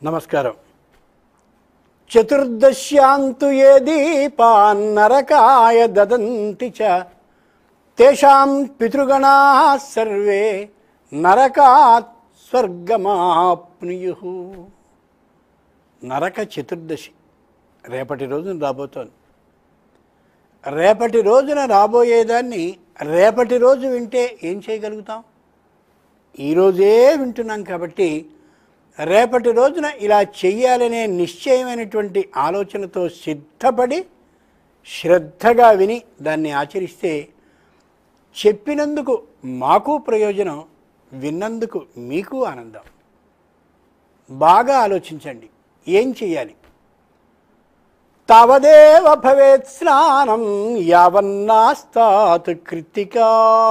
నమస్కారం చతుర్దశ్యాంతు ఏ దీపాన్నరకాయ దదంతి చ తేషాం పితృగణా సర్వే నరకాత్ స్వర్గమాప్నుయు నరక చతుర్దశి రేపటి రోజున రాబోతోంది రేపటి రోజున రాబోయేదాన్ని రేపటి రోజు వింటే ఏం చేయగలుగుతాం ఈరోజే వింటున్నాం కాబట్టి రేపటి రోజున ఇలా చెయ్యాలనే నిశ్చయమైనటువంటి ఆలోచనతో సిద్ధపడి శ్రద్ధగా విని దాన్ని ఆచరిస్తే చెప్పినందుకు మాకు ప్రయోజనం విన్నందుకు మీకు ఆనందం బాగా ఆలోచించండి ఏం చెయ్యాలి తావదేవ భవేత్ స్నానం యావన్నాస్తాత్ కృత్తికా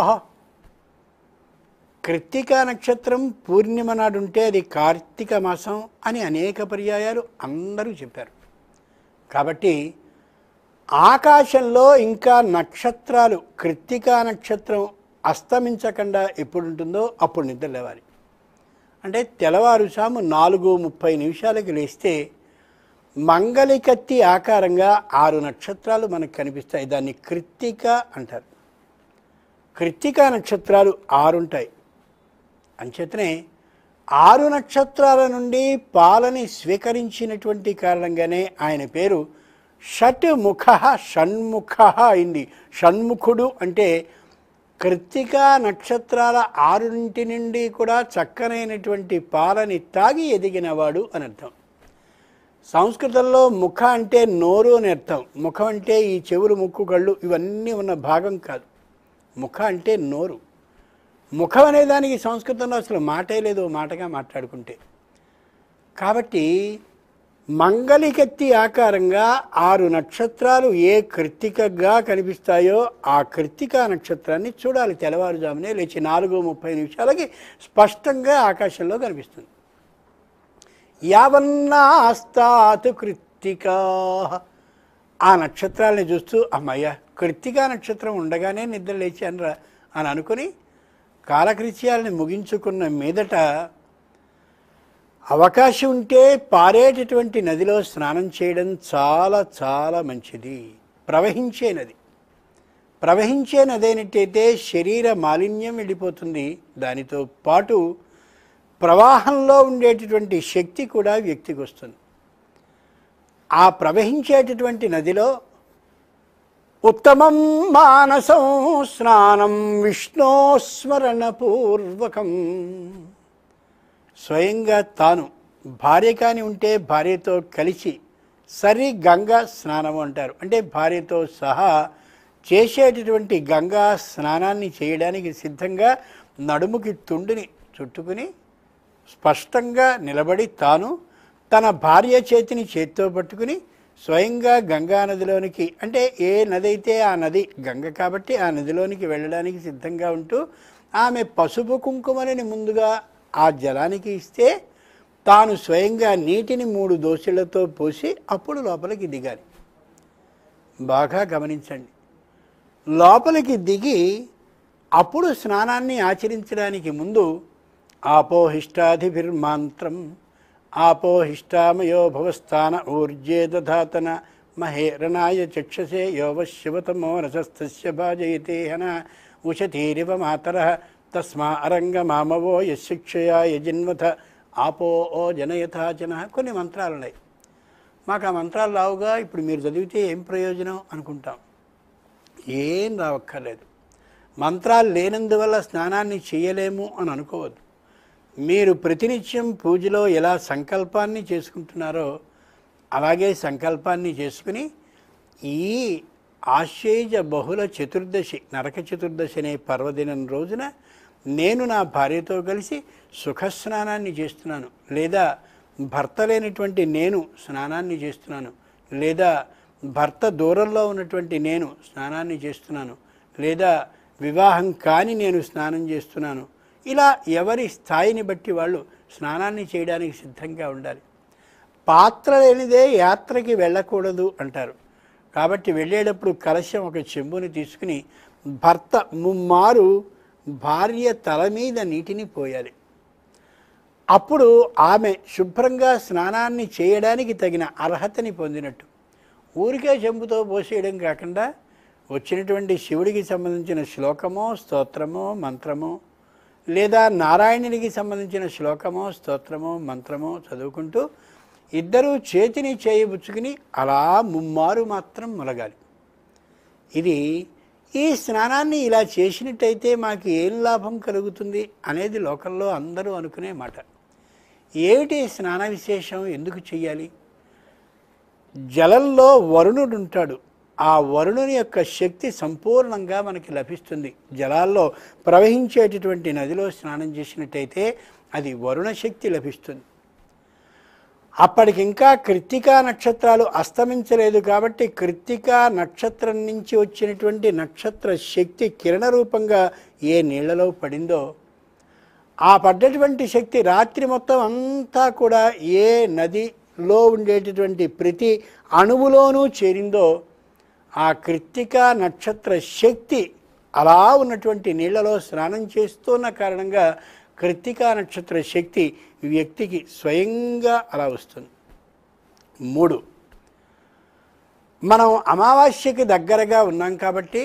కృత్తికా నక్షత్రం పూర్ణిమ నాడుంటే అది కార్తీక మాసం అని అనేక పర్యాయాలు అందరూ చెప్పారు కాబట్టి ఆకాశంలో ఇంకా నక్షత్రాలు కృత్తికా నక్షత్రం అస్తమించకుండా ఎప్పుడు ఉంటుందో అప్పుడు నిద్ర లేవాలి అంటే తెల్లవారుజాము నాలుగు ముప్పై నిమిషాలకి లేస్తే మంగళికత్తి ఆకారంగా ఆరు నక్షత్రాలు మనకు కనిపిస్తాయి దాన్ని కృత్తిక అంటారు కృత్తికా నక్షత్రాలు ఆరుంటాయి అంచేతనే ఆరు నక్షత్రాల నుండి పాలని స్వీకరించినటువంటి కారణంగానే ఆయన పేరు షట్ ముఖ షణ్ముఖ అయింది షణ్ముఖుడు అంటే కృత్తికా నక్షత్రాల ఆరుంటి నుండి కూడా చక్కనైనటువంటి పాలని తాగి ఎదిగినవాడు అని అర్థం సంస్కృతంలో ముఖ అంటే నోరు అని అర్థం ముఖం అంటే ఈ చెవులు ముక్కు కళ్ళు ఇవన్నీ ఉన్న భాగం కాదు ముఖ అంటే నోరు ముఖం అనే దానికి సంస్కృతంలో అసలు మాటే లేదు ఓ మాటగా మాట్లాడుకుంటే కాబట్టి మంగళికెత్తి ఆకారంగా ఆరు నక్షత్రాలు ఏ కృత్తికగా కనిపిస్తాయో ఆ కృత్తికా నక్షత్రాన్ని చూడాలి తెల్లవారుజామునే లేచి నాలుగు ముప్పై నిమిషాలకి స్పష్టంగా ఆకాశంలో కనిపిస్తుంది యావన్నాస్తాత్ కృత్తికా ఆ నక్షత్రాలని చూస్తూ అమ్మయ్య కృత్తికా నక్షత్రం ఉండగానే నిద్ర లేచానురా అని అనుకుని కాలకృత్యాలని ముగించుకున్న మీదట అవకాశం ఉంటే పారేటటువంటి నదిలో స్నానం చేయడం చాలా చాలా మంచిది ప్రవహించే నది ప్రవహించే నది అయినట్టయితే శరీర మాలిన్యం వెళ్ళిపోతుంది దానితో పాటు ప్రవాహంలో ఉండేటటువంటి శక్తి కూడా వ్యక్తికి వస్తుంది ఆ ప్రవహించేటటువంటి నదిలో ఉత్తమం మానసం స్నానం విష్ణోస్మరణపూర్వకం స్వయంగా తాను భార్య కాని ఉంటే భార్యతో కలిసి సరి గంగా స్నానం అంటారు అంటే భార్యతో సహా చేసేటటువంటి గంగా స్నానాన్ని చేయడానికి సిద్ధంగా నడుముకి తుండిని చుట్టుకుని స్పష్టంగా నిలబడి తాను తన భార్య చేతిని చేత్తో పట్టుకుని స్వయంగా గంగా నదిలోనికి అంటే ఏ నది అయితే ఆ నది గంగ కాబట్టి ఆ నదిలోనికి వెళ్ళడానికి సిద్ధంగా ఉంటూ ఆమె పసుపు కుంకుమని ముందుగా ఆ జలానికి ఇస్తే తాను స్వయంగా నీటిని మూడు దోశలతో పోసి అప్పుడు లోపలికి దిగాలి బాగా గమనించండి లోపలికి అప్పుడు స్నానాన్ని ఆచరించడానికి ముందు ఆపోహిష్టాధిభిర్మాంత్రం ఆపోహిష్టామయో భవస్థాన ఊర్జే దధాతన మహేరణాయ చక్షసే యోవశివతమో రసస్థస్య భాజయతే హన ఉషతీరివ మాతర తస్మా అరంగమామవో యశిక్షయా యజిన్వథ ఆపో ఓ జనయథాచన కొన్ని మంత్రాలు ఉన్నాయి మాకు ఆ మంత్రాలు రావుగా ఇప్పుడు మీరు చదివితే ఏం ప్రయోజనం అనుకుంటాం ఏం రావక్కర్లేదు మంత్రాలు లేనందువల్ల స్నానాన్ని చేయలేము అని అనుకోవద్దు మీరు ప్రతినిత్యం పూజలో ఎలా సంకల్పాన్ని చేసుకుంటున్నారో అలాగే సంకల్పాన్ని చేసుకుని ఈ ఆశ్చర్య బహుళ చతుర్దశి నరక చతుర్దశి అనే పర్వదినం రోజున నేను నా భార్యతో కలిసి సుఖస్నానాన్ని చేస్తున్నాను లేదా భర్త లేనటువంటి నేను స్నానాన్ని చేస్తున్నాను లేదా భర్త దూరంలో ఉన్నటువంటి నేను స్నానాన్ని చేస్తున్నాను లేదా వివాహం కాని నేను స్నానం చేస్తున్నాను ఇలా ఎవరి స్థాయిని బట్టి వాళ్ళు స్నానాన్ని చేయడానికి సిద్ధంగా ఉండాలి పాత్ర లేనిదే యాత్రకి వెళ్ళకూడదు అంటారు కాబట్టి వెళ్ళేటప్పుడు కలశం ఒక చెంబుని తీసుకుని భర్త ముమ్మారు భార్య తల మీద నీటిని పోయాలి అప్పుడు ఆమె శుభ్రంగా స్నానాన్ని చేయడానికి తగిన అర్హతని పొందినట్టు ఊరికే చెంబుతో పోసేయడం కాకుండా వచ్చినటువంటి శివుడికి సంబంధించిన శ్లోకమో స్తోత్రమో మంత్రమో లేదా నారాయణునికి సంబంధించిన శ్లోకమో స్తోత్రమో మంత్రమో చదువుకుంటూ ఇద్దరూ చేతిని చేయబుచ్చుకుని అలా ముమ్మారు మాత్రం మొలగాలి ఇది ఈ స్నానాన్ని ఇలా చేసినట్టయితే మాకు ఏం లాభం కలుగుతుంది అనేది లోకంలో అందరూ అనుకునే మాట ఏమిటి స్నాన విశేషం ఎందుకు చెయ్యాలి జలంలో వరుణుడు ఉంటాడు ఆ వరుణుని యొక్క శక్తి సంపూర్ణంగా మనకి లభిస్తుంది జలాల్లో ప్రవహించేటటువంటి నదిలో స్నానం చేసినట్టయితే అది వరుణ శక్తి లభిస్తుంది అప్పటికింకా కృత్తికా నక్షత్రాలు అస్తమించలేదు కాబట్టి కృత్తికా నక్షత్రం నుంచి వచ్చినటువంటి నక్షత్ర శక్తి కిరణ రూపంగా ఏ నీళ్లలో పడిందో ఆ పడ్డటువంటి శక్తి రాత్రి మొత్తం అంతా కూడా ఏ నదిలో ఉండేటటువంటి ప్రతి అణువులోనూ చేరిందో ఆ కృత్తికా నక్షత్ర శక్తి అలా ఉన్నటువంటి నీళ్లలో స్నానం చేస్తున్న కారణంగా కృత్తికా నక్షత్ర శక్తి వ్యక్తికి స్వయంగా అలా వస్తుంది మూడు మనం అమావాస్యకి దగ్గరగా ఉన్నాం కాబట్టి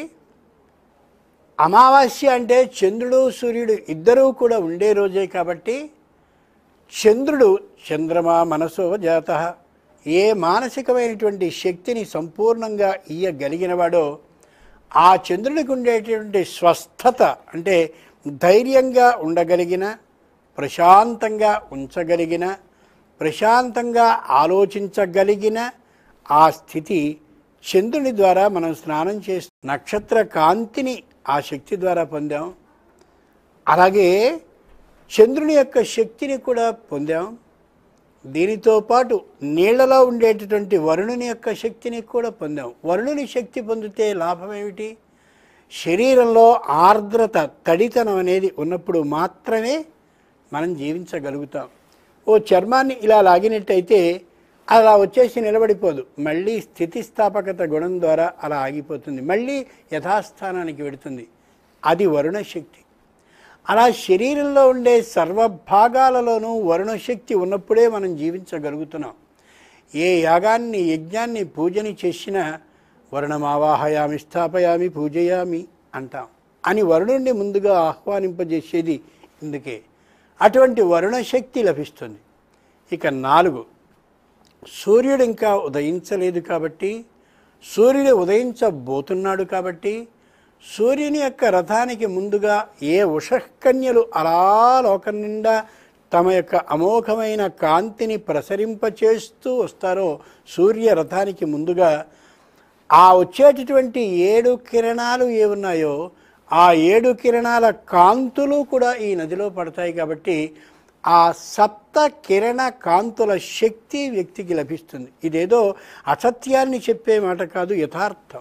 అమావాస్య అంటే చంద్రుడు సూర్యుడు ఇద్దరూ కూడా ఉండే రోజే కాబట్టి చంద్రుడు చంద్రమా మనసో జాత ఏ మానసికమైనటువంటి శక్తిని సంపూర్ణంగా ఇయ్యగలిగినవాడో ఆ చంద్రుడికి ఉండేటువంటి స్వస్థత అంటే ధైర్యంగా ఉండగలిగిన ప్రశాంతంగా ఉంచగలిగిన ప్రశాంతంగా ఆలోచించగలిగిన ఆ స్థితి చంద్రుని ద్వారా మనం స్నానం చేస్తూ నక్షత్ర కాంతిని ఆ శక్తి ద్వారా పొందాం అలాగే చంద్రుని యొక్క శక్తిని కూడా పొందాం దీనితో పాటు నీళ్లలో ఉండేటటువంటి వరుణుని యొక్క శక్తిని కూడా పొందాం వరుణుని శక్తి పొందితే లాభం ఏమిటి శరీరంలో ఆర్ద్రత తడితనం అనేది ఉన్నప్పుడు మాత్రమే మనం జీవించగలుగుతాం ఓ చర్మాన్ని ఇలా లాగినట్టయితే అలా వచ్చేసి నిలబడిపోదు మళ్ళీ స్థితిస్థాపకత గుణం ద్వారా అలా ఆగిపోతుంది మళ్ళీ యథాస్థానానికి వెడుతుంది అది వరుణ శక్తి అలా శరీరంలో ఉండే సర్వభాగాలలోనూ వరుణశక్తి ఉన్నప్పుడే మనం జీవించగలుగుతున్నాం ఏ యాగాన్ని యజ్ఞాన్ని పూజని చేసినా వరుణమావాహయామి స్థాపయామి పూజయామి అంటాం అని వరుణుణ్ణి ముందుగా ఆహ్వానింపజేసేది ఇందుకే అటువంటి వరుణశక్తి లభిస్తుంది ఇక నాలుగు సూర్యుడు ఇంకా ఉదయించలేదు కాబట్టి సూర్యుడు ఉదయించబోతున్నాడు కాబట్టి సూర్యుని యొక్క రథానికి ముందుగా ఏ ఉషకన్యలు అలా లోకం నిండా తమ యొక్క అమోఘమైన కాంతిని ప్రసరింపచేస్తూ వస్తారో సూర్య రథానికి ముందుగా ఆ వచ్చేటటువంటి ఏడు కిరణాలు ఏ ఉన్నాయో ఆ ఏడు కిరణాల కాంతులు కూడా ఈ నదిలో పడతాయి కాబట్టి ఆ సప్త కిరణ కాంతుల శక్తి వ్యక్తికి లభిస్తుంది ఇదేదో అసత్యాన్ని చెప్పే మాట కాదు యథార్థం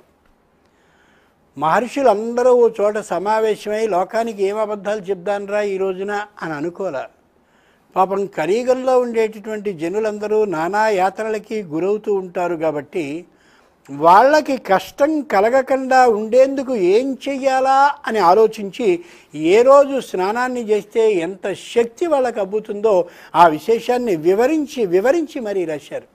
మహర్షులందరూ ఓ చోట సమావేశమై లోకానికి ఏం అబద్ధాలు చెప్దానరా ఈ రోజున అని అనుకోలే పాపం కలియుగంలో ఉండేటటువంటి జనులందరూ నానా యాతనలకి గురవుతూ ఉంటారు కాబట్టి వాళ్ళకి కష్టం కలగకుండా ఉండేందుకు ఏం చెయ్యాలా అని ఆలోచించి ఏ రోజు స్నానాన్ని చేస్తే ఎంత శక్తి వాళ్ళకి అబ్బుతుందో ఆ విశేషాన్ని వివరించి వివరించి మరీ రాశారు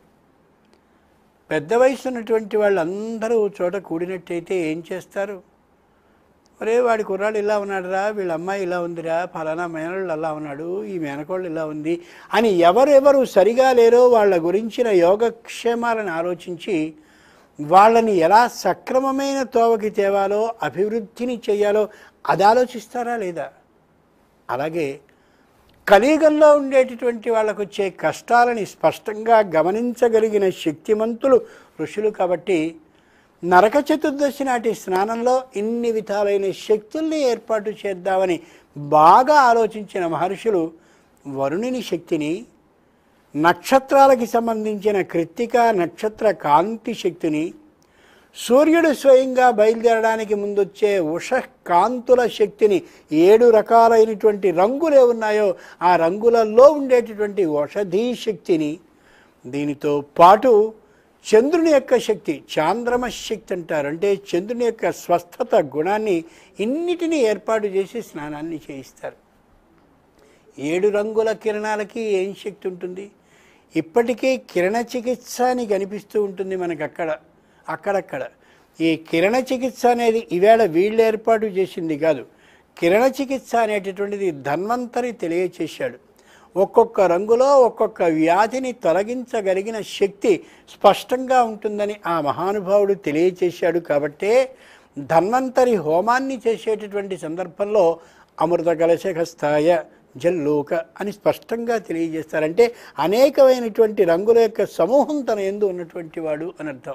పెద్ద వయసు ఉన్నటువంటి వాళ్ళందరూ ఓ చోట కూడినట్టయితే ఏం చేస్తారు ఒరే వాడి కుర్రాడు ఇలా ఉన్నాడురా వీళ్ళ అమ్మాయి ఇలా ఉందిరా ఫలానా మేనళ్ళు అలా ఉన్నాడు ఈ మేనకోళ్ళు ఇలా ఉంది అని ఎవరెవరు సరిగా లేరో వాళ్ళ గురించిన యోగక్షేమాలను ఆలోచించి వాళ్ళని ఎలా సక్రమమైన తోవకి తేవాలో అభివృద్ధిని చేయాలో అది ఆలోచిస్తారా లేదా అలాగే కలియుగంలో ఉండేటటువంటి వాళ్ళకు వచ్చే కష్టాలని స్పష్టంగా గమనించగలిగిన శక్తిమంతులు ఋషులు కాబట్టి నరక చతుర్దశి నాటి స్నానంలో ఇన్ని విధాలైన శక్తుల్ని ఏర్పాటు చేద్దామని బాగా ఆలోచించిన మహర్షులు వరుణుని శక్తిని నక్షత్రాలకి సంబంధించిన కృత్తిక నక్షత్ర కాంతి శక్తిని సూర్యుడు స్వయంగా బయలుదేరడానికి ముందొచ్చే ఉష కాంతుల శక్తిని ఏడు రకాలైనటువంటి రంగులు ఏ ఉన్నాయో ఆ రంగులలో ఉండేటటువంటి ఔషధీ శక్తిని దీనితో పాటు చంద్రుని యొక్క శక్తి చాంద్రమ శక్తి అంటారు అంటే చంద్రుని యొక్క స్వస్థత గుణాన్ని ఇన్నిటినీ ఏర్పాటు చేసి స్నానాన్ని చేయిస్తారు ఏడు రంగుల కిరణాలకి ఏం శక్తి ఉంటుంది ఇప్పటికీ కిరణ చికిత్స అని కనిపిస్తూ ఉంటుంది మనకు అక్కడ అక్కడక్కడ ఈ కిరణ చికిత్స అనేది ఈవేళ వీళ్ళు ఏర్పాటు చేసింది కాదు కిరణ చికిత్స అనేటటువంటిది ధన్వంతరి తెలియచేశాడు ఒక్కొక్క రంగులో ఒక్కొక్క వ్యాధిని తొలగించగలిగిన శక్తి స్పష్టంగా ఉంటుందని ఆ మహానుభావుడు తెలియచేశాడు కాబట్టే ధన్వంతరి హోమాన్ని చేసేటటువంటి సందర్భంలో అమృత కలశకస్థాయ జల్లోక అని స్పష్టంగా తెలియజేస్తారంటే అనేకమైనటువంటి రంగుల యొక్క సమూహం తన ఎందు ఉన్నటువంటి వాడు అని అర్థం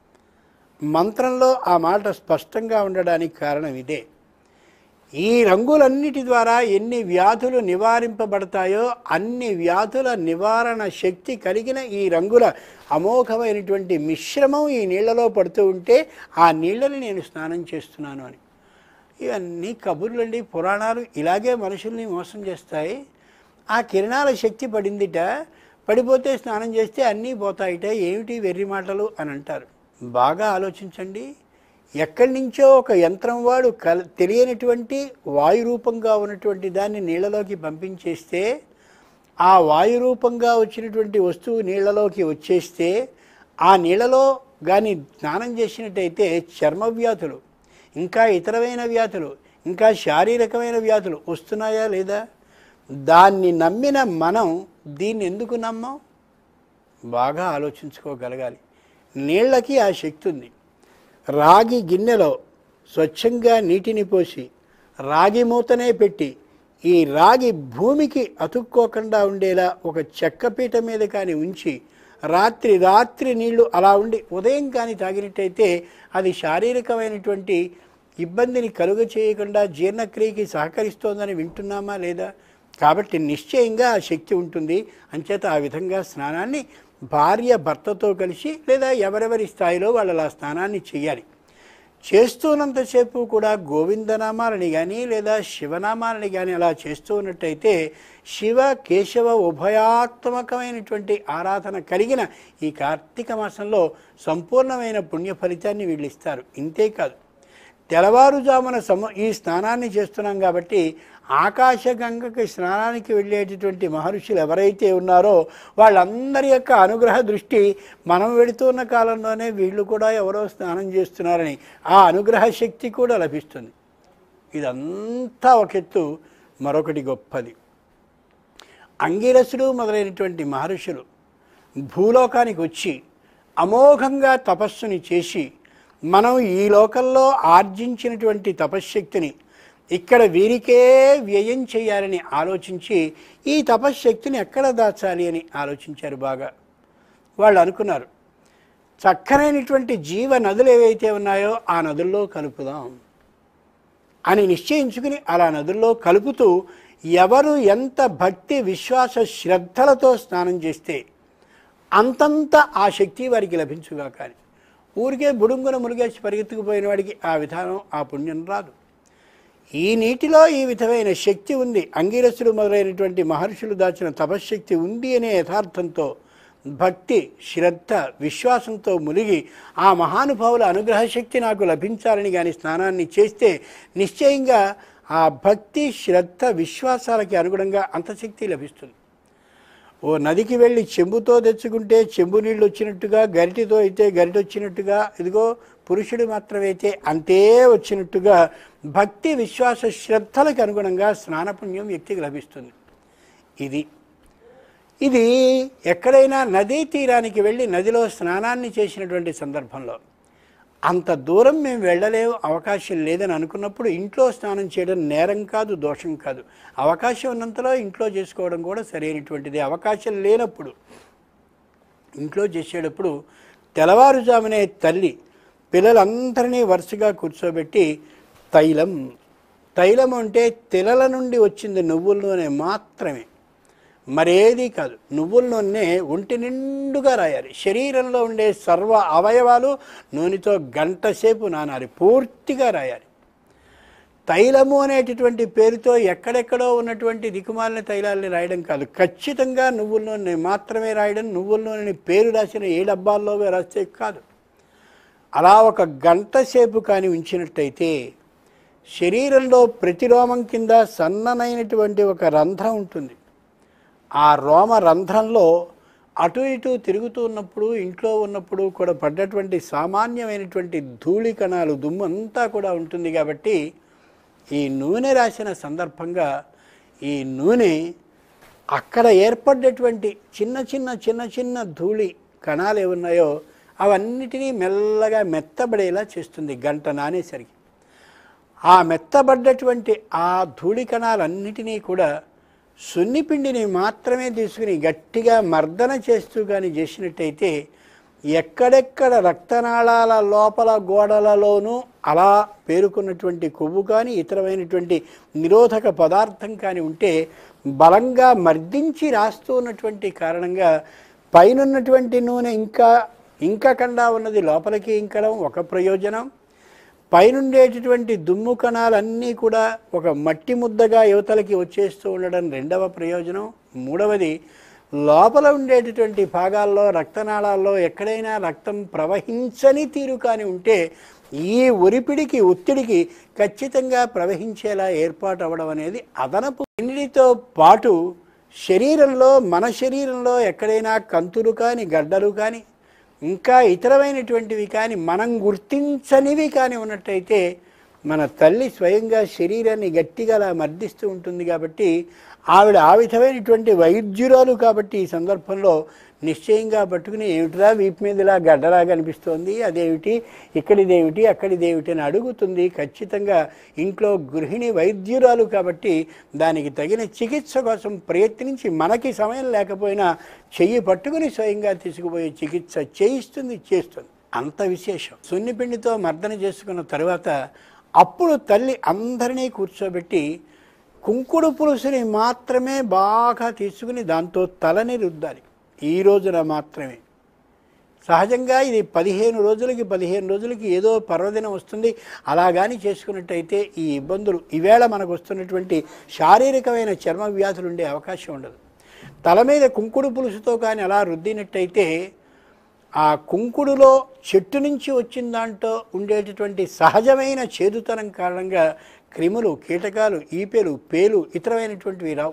మంత్రంలో ఆ మాట స్పష్టంగా ఉండడానికి కారణం ఇదే ఈ రంగులన్నిటి ద్వారా ఎన్ని వ్యాధులు నివారింపబడతాయో అన్ని వ్యాధుల నివారణ శక్తి కలిగిన ఈ రంగుల అమోఘమైనటువంటి మిశ్రమం ఈ నీళ్లలో పడుతూ ఉంటే ఆ నీళ్ళని నేను స్నానం చేస్తున్నాను అని ఇవన్నీ కబుర్లండి పురాణాలు ఇలాగే మనుషుల్ని మోసం చేస్తాయి ఆ కిరణాల శక్తి పడిందిట పడిపోతే స్నానం చేస్తే అన్నీ పోతాయిట ఏమిటి వెర్రి మాటలు అని అంటారు బాగా ఆలోచించండి ఎక్కడి నుంచో ఒక యంత్రం వాడు కల్ తెలియనటువంటి వాయు రూపంగా ఉన్నటువంటి దాన్ని నీళ్ళలోకి పంపించేస్తే ఆ వాయు రూపంగా వచ్చినటువంటి వస్తువు నీళ్ళలోకి వచ్చేస్తే ఆ నీళ్ళలో కానీ స్నానం చేసినట్టయితే చర్మ వ్యాధులు ఇంకా ఇతరమైన వ్యాధులు ఇంకా శారీరకమైన వ్యాధులు వస్తున్నాయా లేదా దాన్ని నమ్మిన మనం దీన్ని ఎందుకు నమ్మం బాగా ఆలోచించుకోగలగాలి నీళ్ళకి ఆ శక్తి ఉంది రాగి గిన్నెలో స్వచ్ఛంగా నీటిని పోసి రాగి మూతనే పెట్టి ఈ రాగి భూమికి అతుక్కోకుండా ఉండేలా ఒక చెక్కపీట మీద కానీ ఉంచి రాత్రి రాత్రి నీళ్లు అలా ఉండి ఉదయం కానీ తాగినట్టయితే అది శారీరకమైనటువంటి ఇబ్బందిని కలుగ చేయకుండా జీర్ణక్రియకి సహకరిస్తోందని వింటున్నామా లేదా కాబట్టి నిశ్చయంగా ఆ శక్తి ఉంటుంది అంచేత ఆ విధంగా స్నానాన్ని భార్య భర్తతో కలిసి లేదా ఎవరెవరి స్థాయిలో వాళ్ళు అలా స్నానాన్ని చేయాలి చేస్తున్నంతసేపు కూడా గోవిందనామాలని కానీ లేదా శివనామాలని కానీ అలా చేస్తూ ఉన్నట్టయితే శివ కేశవ ఉభయాత్మకమైనటువంటి ఆరాధన కలిగిన ఈ కార్తీక మాసంలో సంపూర్ణమైన పుణ్య ఫలితాన్ని వీళ్ళు ఇస్తారు ఇంతే కాదు తెల్లవారుజామున సమ ఈ స్నానాన్ని చేస్తున్నాం కాబట్టి ఆకాశగంగకి స్నానానికి వెళ్ళేటటువంటి మహర్షులు ఎవరైతే ఉన్నారో వాళ్ళందరి యొక్క అనుగ్రహ దృష్టి మనం వెళుతున్న కాలంలోనే వీళ్ళు కూడా ఎవరో స్నానం చేస్తున్నారని ఆ అనుగ్రహ శక్తి కూడా లభిస్తుంది ఇదంతా ఒక ఎత్తు మరొకటి గొప్పది అంగిరసుడు మొదలైనటువంటి మహర్షులు భూలోకానికి వచ్చి అమోఘంగా తపస్సుని చేసి మనం ఈ లోకంలో ఆర్జించినటువంటి తపశ్శక్తిని ఇక్కడ వీరికే వ్యయం చేయాలని ఆలోచించి ఈ తపశ్శక్తిని ఎక్కడ దాచాలి అని ఆలోచించారు బాగా వాళ్ళు అనుకున్నారు చక్కనైనటువంటి జీవ నదులు ఏవైతే ఉన్నాయో ఆ నదుల్లో కలుపుదాం అని నిశ్చయించుకుని అలా నదుల్లో కలుపుతూ ఎవరు ఎంత భక్తి విశ్వాస శ్రద్ధలతో స్నానం చేస్తే అంతంత ఆ శక్తి వారికి లభించుగా కానీ ఊరికే బుడుంగున మునిగేసి పరిగెత్తుకుపోయిన వాడికి ఆ విధానం ఆ పుణ్యం రాదు ఈ నీటిలో ఈ విధమైన శక్తి ఉంది అంగిరసులు మొదలైనటువంటి మహర్షులు దాచిన తపశ్శక్తి ఉంది అనే యథార్థంతో భక్తి శ్రద్ధ విశ్వాసంతో మునిగి ఆ మహానుభావుల అనుగ్రహ శక్తి నాకు లభించాలని కానీ స్నానాన్ని చేస్తే నిశ్చయంగా ఆ భక్తి శ్రద్ధ విశ్వాసాలకి అనుగుణంగా అంత శక్తి లభిస్తుంది ఓ నదికి వెళ్ళి చెంబుతో తెచ్చుకుంటే చెంబు నీళ్ళు వచ్చినట్టుగా గరిటితో అయితే గరిటి వచ్చినట్టుగా ఇదిగో పురుషుడు మాత్రమైతే అంతే వచ్చినట్టుగా భక్తి విశ్వాస శ్రద్ధలకు అనుగుణంగా స్నానపుణ్యం వ్యక్తికి లభిస్తుంది ఇది ఇది ఎక్కడైనా నదీ తీరానికి వెళ్ళి నదిలో స్నానాన్ని చేసినటువంటి సందర్భంలో అంత దూరం మేము వెళ్ళలేము అవకాశం లేదని అనుకున్నప్పుడు ఇంట్లో స్నానం చేయడం నేరం కాదు దోషం కాదు అవకాశం ఉన్నంతలో ఇంట్లో చేసుకోవడం కూడా సరైనటువంటిది అవకాశం లేనప్పుడు ఇంట్లో చేసేటప్పుడు తెల్లవారుజామునే తల్లి పిల్లలందరినీ వరుసగా కూర్చోబెట్టి తైలం తైలం అంటే తెలల నుండి వచ్చింది నువ్వుల నూనె మాత్రమే మరేది కాదు నువ్వుల నూనె ఒంటి నిండుగా రాయాలి శరీరంలో ఉండే సర్వ అవయవాలు నూనెతో గంట సేపు నానాలి పూర్తిగా రాయాలి తైలము అనేటటువంటి పేరుతో ఎక్కడెక్కడో ఉన్నటువంటి దిక్కుమాలిన తైలాలని రాయడం కాదు ఖచ్చితంగా నువ్వుల నూనె మాత్రమే రాయడం నువ్వుల నూనెని పేరు రాసిన ఏ డబ్బాల్లో రాస్తే కాదు అలా ఒక గంట సేపు కానీ ఉంచినట్టయితే శరీరంలో ప్రతి రోమం కింద సన్ననైనటువంటి ఒక రంధ్రం ఉంటుంది ఆ రోమ రంధ్రంలో అటు ఇటు తిరుగుతూ ఉన్నప్పుడు ఇంట్లో ఉన్నప్పుడు కూడా పడ్డటువంటి సామాన్యమైనటువంటి ధూళి కణాలు దుమ్ము అంతా కూడా ఉంటుంది కాబట్టి ఈ నూనె రాసిన సందర్భంగా ఈ నూనె అక్కడ ఏర్పడ్డటువంటి చిన్న చిన్న చిన్న చిన్న ధూళి కణాలు ఏమున్నాయో అవన్నిటినీ మెల్లగా మెత్తబడేలా చేస్తుంది గంట నానేసరికి ఆ మెత్తబడ్డటువంటి ఆ ధూళి కణాలన్నిటినీ కూడా సున్నిపిండిని మాత్రమే తీసుకుని గట్టిగా మర్దన చేస్తూ కానీ చేసినట్టయితే ఎక్కడెక్కడ రక్తనాళాల లోపల గోడలలోనూ అలా పేరుకున్నటువంటి కొవ్వు కానీ ఇతరమైనటువంటి నిరోధక పదార్థం కానీ ఉంటే బలంగా మర్దించి రాస్తూ ఉన్నటువంటి కారణంగా పైనున్నటువంటి నూనె ఇంకా ఇంకకుండా ఉన్నది లోపలికి ఇంకడం ఒక ప్రయోజనం పైనుండేటటువంటి దుమ్ము కణాలన్నీ కూడా ఒక మట్టి ముద్దగా యువతలకి వచ్చేస్తూ ఉండడం రెండవ ప్రయోజనం మూడవది లోపల ఉండేటటువంటి భాగాల్లో రక్తనాళాల్లో ఎక్కడైనా రక్తం ప్రవహించని తీరు కాని ఉంటే ఈ ఒరిపిడికి ఒత్తిడికి ఖచ్చితంగా ప్రవహించేలా ఏర్పాటు అవ్వడం అనేది అదనపు దీనితో పాటు శరీరంలో మన శరీరంలో ఎక్కడైనా కంతులు కానీ గడ్డలు కానీ ఇంకా ఇతరమైనటువంటివి కానీ మనం గుర్తించనివి కానీ ఉన్నట్టయితే మన తల్లి స్వయంగా శరీరాన్ని గట్టిగా అలా మర్దిస్తూ ఉంటుంది కాబట్టి ఆవిడ ఆ విధమైనటువంటి వైద్యురాలు కాబట్టి ఈ సందర్భంలో నిశ్చయంగా పట్టుకుని ఏమిటిరా వీపు మీద ఇలా గడ్డలాగా అనిపిస్తోంది అదేమిటి ఇక్కడిదేమిటి అక్కడిదేమిటి అని అడుగుతుంది ఖచ్చితంగా ఇంట్లో గృహిణి వైద్యురాలు కాబట్టి దానికి తగిన చికిత్స కోసం ప్రయత్నించి మనకి సమయం లేకపోయినా చెయ్యి పట్టుకుని స్వయంగా తీసుకుపోయే చికిత్స చేయిస్తుంది చేస్తుంది అంత విశేషం సున్నిపిండితో మర్దన చేసుకున్న తర్వాత అప్పుడు తల్లి అందరినీ కూర్చోబెట్టి కుంకుడు పులుసుని మాత్రమే బాగా తీసుకుని దాంతో తలని రుద్దాలి ఈ రోజున మాత్రమే సహజంగా ఇది పదిహేను రోజులకి పదిహేను రోజులకి ఏదో పర్వదినం వస్తుంది అలా కానీ చేసుకున్నట్టయితే ఈ ఇబ్బందులు ఈవేళ మనకు వస్తున్నటువంటి శారీరకమైన చర్మ వ్యాధులు ఉండే అవకాశం ఉండదు తల మీద కుంకుడు పులుసుతో కానీ అలా రుద్దినట్టయితే ఆ కుంకుడులో చెట్టు నుంచి వచ్చిన దాంట్లో ఉండేటటువంటి సహజమైన చేదుతనం కారణంగా క్రిములు కీటకాలు ఈపెలు పేలు ఇతరమైనటువంటివి రావు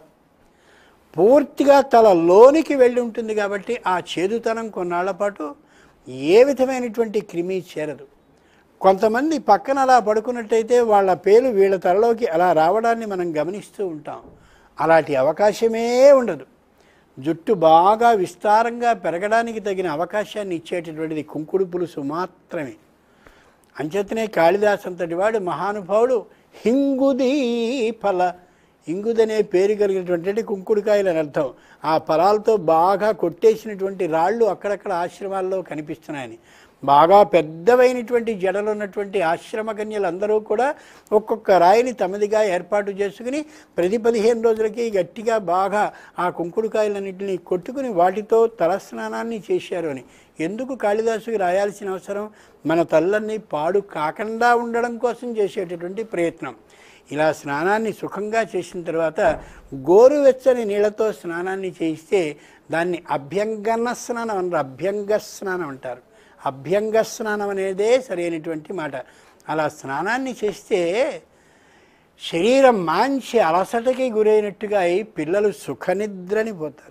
పూర్తిగా తల లోనికి వెళ్ళి ఉంటుంది కాబట్టి ఆ చేదుతనం కొన్నాళ్ల పాటు ఏ విధమైనటువంటి క్రిమి చేరదు కొంతమంది పక్కన అలా పడుకున్నట్టయితే వాళ్ళ పేలు వీళ్ళ తలలోకి అలా రావడాన్ని మనం గమనిస్తూ ఉంటాం అలాంటి అవకాశమే ఉండదు జుట్టు బాగా విస్తారంగా పెరగడానికి తగిన అవకాశాన్ని ఇచ్చేటటువంటిది కుంకుడు పులుసు మాత్రమే అంచేతనే కాళిదాస్ అంతటి వాడు మహానుభావుడు హింగుదీ ఫల ఇంగుదనే పేరు కలిగినటువంటి కుంకుడుకాయలు అని అర్థం ఆ ఫలాలతో బాగా కొట్టేసినటువంటి రాళ్ళు అక్కడక్కడ ఆశ్రమాల్లో కనిపిస్తున్నాయని బాగా పెద్దవైనటువంటి జడలు ఉన్నటువంటి ఆశ్రమ కన్యలందరూ కూడా ఒక్కొక్క రాయిని తమదిగా ఏర్పాటు చేసుకుని ప్రతి పదిహేను రోజులకి గట్టిగా బాగా ఆ కుంకుడుకాయలన్నింటినీ కొట్టుకుని వాటితో తలస్నానాన్ని చేశారు అని ఎందుకు కాళిదాసుకి రాయాల్సిన అవసరం మన తల్లన్నీ పాడు కాకుండా ఉండడం కోసం చేసేటటువంటి ప్రయత్నం ఇలా స్నానాన్ని సుఖంగా చేసిన తర్వాత గోరువెచ్చని నీళ్ళతో స్నానాన్ని చేయిస్తే దాన్ని అభ్యంగన స్నానం అంటారు అభ్యంగ స్నానం అంటారు అభ్యంగ స్నానం అనేదే సరైనటువంటి మాట అలా స్నానాన్ని చేస్తే శరీరం మంచి అలసటకి గురైనట్టుగా అయి పిల్లలు సుఖనిద్రని పోతారు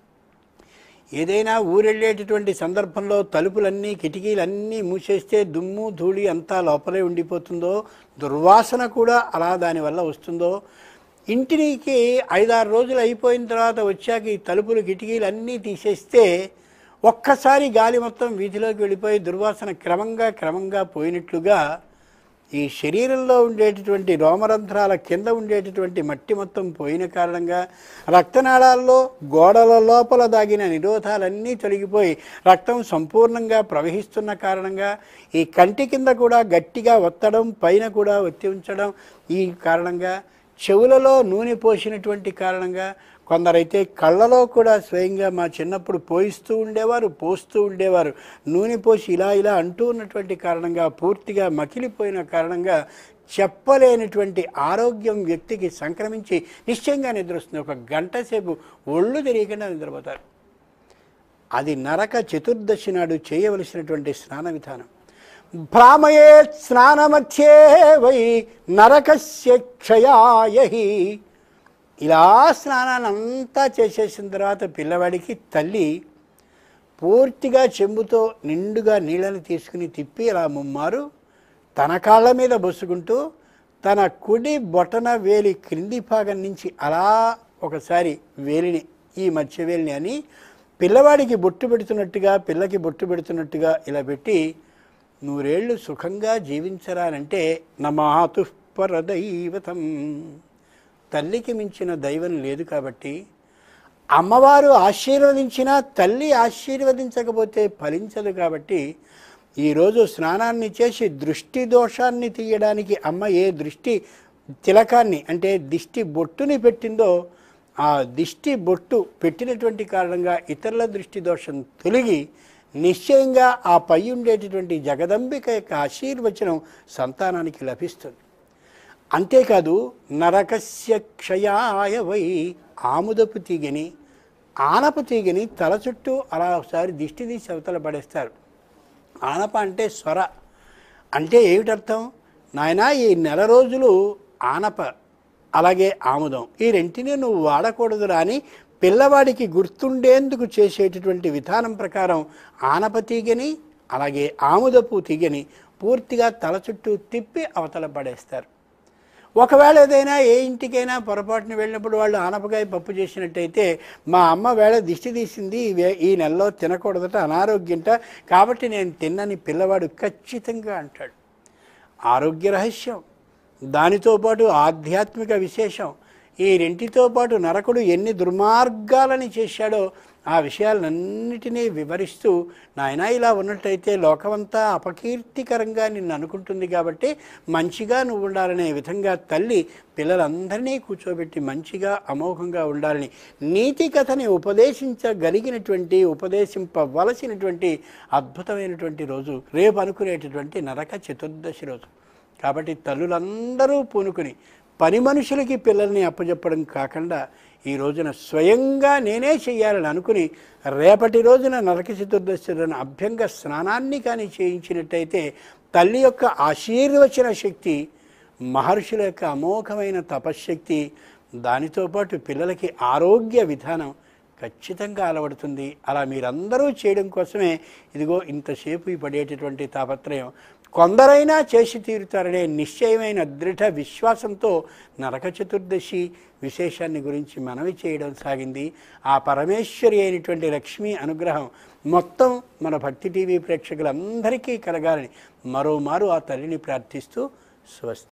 ఏదైనా ఊరెళ్ళేటటువంటి సందర్భంలో తలుపులన్నీ కిటికీలన్నీ మూసేస్తే దుమ్ము ధూళి అంతా లోపలే ఉండిపోతుందో దుర్వాసన కూడా అలా దానివల్ల వస్తుందో ఇంటికి ఐదారు రోజులు అయిపోయిన తర్వాత వచ్చాక ఈ తలుపులు కిటికీలు అన్నీ తీసేస్తే ఒక్కసారి గాలి మొత్తం వీధిలోకి వెళ్ళిపోయి దుర్వాసన క్రమంగా క్రమంగా పోయినట్లుగా ఈ శరీరంలో ఉండేటటువంటి రోమరంధ్రాల కింద ఉండేటటువంటి మట్టి మొత్తం పోయిన కారణంగా రక్తనాళాల్లో గోడల లోపల దాగిన నిరోధాలన్నీ తొలగిపోయి రక్తం సంపూర్ణంగా ప్రవహిస్తున్న కారణంగా ఈ కంటి కింద కూడా గట్టిగా ఒత్తడం పైన కూడా ఒత్తి ఉంచడం ఈ కారణంగా చెవులలో నూనె పోసినటువంటి కారణంగా కొందరైతే కళ్ళలో కూడా స్వయంగా మా చిన్నప్పుడు పోయిస్తూ ఉండేవారు పోస్తూ ఉండేవారు నూనె పోసి ఇలా ఇలా అంటూ ఉన్నటువంటి కారణంగా పూర్తిగా మకిలిపోయిన కారణంగా చెప్పలేనటువంటి ఆరోగ్యం వ్యక్తికి సంక్రమించి నిశ్చయంగా నిద్రొస్తుంది ఒక గంట సేపు ఒళ్ళు తెలియకుండా నిద్రపోతారు అది నరక చతుర్దశి నాడు చేయవలసినటువంటి స్నాన విధానం భ్రామయే స్నానమధ్యే వై నరకస్య క్షయాయ హి. ఇలా స్నానాన్ని అంతా చేసేసిన తర్వాత పిల్లవాడికి తల్లి పూర్తిగా చెంబుతో నిండుగా నీళ్ళని తీసుకుని తిప్పి ఇలా ముమ్మారు తన కాళ్ళ మీద బొసుకుంటూ తన కుడి బొటన వేలి క్రింది భాగం నుంచి అలా ఒకసారి వేలిని ఈ మధ్య వేలిని అని పిల్లవాడికి బొట్టు పెడుతున్నట్టుగా పిల్లకి బొట్టు పెడుతున్నట్టుగా ఇలా పెట్టి నూరేళ్లు సుఖంగా జీవించరానంటే నమాతుపరదైవతం తల్లికి మించిన దైవం లేదు కాబట్టి అమ్మవారు ఆశీర్వదించినా తల్లి ఆశీర్వదించకపోతే ఫలించదు కాబట్టి ఈరోజు స్నానాన్ని చేసి దృష్టి దోషాన్ని తీయడానికి అమ్మ ఏ దృష్టి తిలకాన్ని అంటే దిష్టి బొట్టుని పెట్టిందో ఆ దిష్టి బొట్టు పెట్టినటువంటి కారణంగా ఇతరుల దృష్టి దోషం తొలగి నిశ్చయంగా ఆ పై ఉండేటటువంటి జగదంబిక యొక్క ఆశీర్వచనం సంతానానికి లభిస్తుంది అంతేకాదు నరకస్య క్షయాయ వై ఆముదపు తీగని ఆనప తీగని తల చుట్టూ అలా ఒకసారి దిష్టి తీసి అవతల పడేస్తారు ఆనప అంటే స్వర అంటే ఏమిటర్థం నాయన ఈ నెల రోజులు ఆనప అలాగే ఆముదం ఈ రెంటిని నువ్వు వాడకూడదు అని పిల్లవాడికి గుర్తుండేందుకు చేసేటటువంటి విధానం ప్రకారం ఆనప తీగని అలాగే ఆముదపు తీగని పూర్తిగా తల చుట్టూ తిప్పి అవతల పడేస్తారు ఒకవేళ ఏదైనా ఏ ఇంటికైనా పొరపాటున వెళ్ళినప్పుడు వాళ్ళు ఆనపకాయ పప్పు చేసినట్టయితే మా అమ్మ వేళ దిష్టి తీసింది ఈ వే- ఈ నెలలో తినకూడదట అనారోగ్యంట కాబట్టి నేను తిన్నని పిల్లవాడు ఖచ్చితంగా అంటాడు ఆరోగ్య రహస్యం దానితో పాటు ఆధ్యాత్మిక విశేషం ఈ రెంటితో పాటు నరకుడు ఎన్ని దుర్మార్గాలని చేశాడో ఆ విషయాలన్నిటినీ వివరిస్తూ నాయన ఇలా ఉన్నట్టయితే లోకమంతా అపకీర్తికరంగా నిన్ను అనుకుంటుంది కాబట్టి మంచిగా నువ్వు ఉండాలనే విధంగా తల్లి పిల్లలందరినీ కూర్చోబెట్టి మంచిగా అమోఘంగా ఉండాలని నీతి కథని ఉపదేశించగలిగినటువంటి ఉపదేశింపవలసినటువంటి అద్భుతమైనటువంటి రోజు రేపు అనుకునేటటువంటి నరక చతుర్దశి రోజు కాబట్టి తల్లులందరూ పూనుకుని పని మనుషులకి పిల్లల్ని అప్పచెప్పడం కాకుండా ఈ రోజున స్వయంగా నేనే చెయ్యాలని అనుకుని రేపటి రోజున నరక చతుర్దశి రోజున అభ్యంగ స్నానాన్ని కానీ చేయించినట్టయితే తల్లి యొక్క ఆశీర్వచన శక్తి మహర్షుల యొక్క అమోఘమైన తపశ్శక్తి దానితో పాటు పిల్లలకి ఆరోగ్య విధానం ఖచ్చితంగా అలవడుతుంది అలా మీరందరూ చేయడం కోసమే ఇదిగో ఇంతసేపు ఈ పడేటటువంటి తాపత్రయం కొందరైనా చేసి తీరుతారనే నిశ్చయమైన దృఢ విశ్వాసంతో నరక చతుర్దశి విశేషాన్ని గురించి మనవి చేయడం సాగింది ఆ పరమేశ్వరి అయినటువంటి లక్ష్మీ అనుగ్రహం మొత్తం మన భక్తి టీవీ ప్రేక్షకులందరికీ కలగాలని మరోమారు ఆ తల్లిని ప్రార్థిస్తూ స్వస్తి